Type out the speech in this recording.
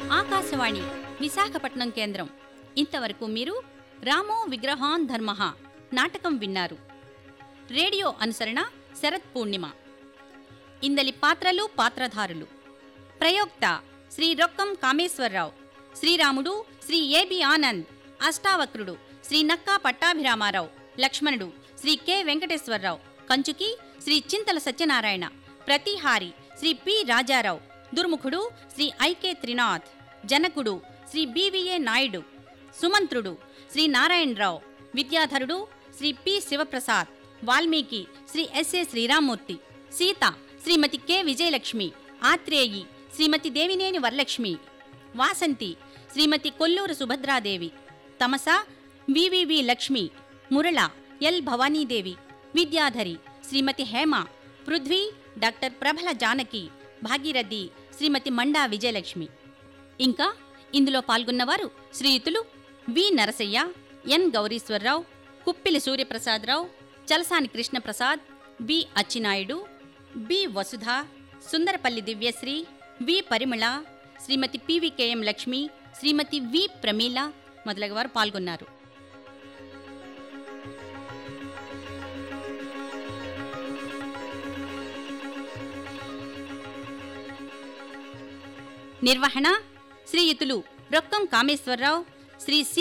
ఆకాశవాణి విశాఖపట్నం కేంద్రం ఇంతవరకు మీరు రామో విగ్రహాన్ ధర్మ నాటకం విన్నారు రేడియో అనుసరణ శరత్ పూర్ణిమ ఇందలి పాత్రలు పాత్రధారులు ప్రయోక్త శ్రీ రొక్కం కామేశ్వరరావు శ్రీరాముడు శ్రీ ఏబి ఆనంద్ అష్టావక్రుడు శ్రీ నక్కా పట్టాభిరామారావు లక్ష్మణుడు శ్రీ కె వెంకటేశ్వరరావు కంచుకి శ్రీ చింతల సత్యనారాయణ ప్రతిహారి శ్రీ పి రాజారావు దుర్ముఖుడు శ్రీ ఐకే త్రినాథ్ జనకుడు శ్రీ బివిఏ నాయుడు సుమంత్రుడు శ్రీ నారాయణరావు విద్యాధరుడు Shri P Sivaprasad Valmiki Shri SA Sriramamurthy Sita Shrimati K Vijayalakshmi Atreyi Shrimati Devineni Varalakshmi Vasanthi Shrimati Kolluru Subhadradevi Tamasa VVV Lakshmi Murala L Bhavanidevi Vidyadhari Shrimati Hema Prithvi doctor Prabhala Janaki Bhagirathi Shrimati Manda Vijayalakshmi ఇంకా ఇందులో పాల్గొన్నవారు శ్రీయుతులు V Narasayya N Gowriswararao Kuppili Suryaprasadarao Chalasani Krishnaprasad B Achinaidu B Vasudha Sundarapalli Divyasri V Parimala Shrimati PVKM Lakshmi Shrimati V Pramila మొదలగు వారు పాల్గొన్నారు నిర్వహణ శ్రీయుతులు రొక్కం కామేశ్వరరావు శ్రీ సి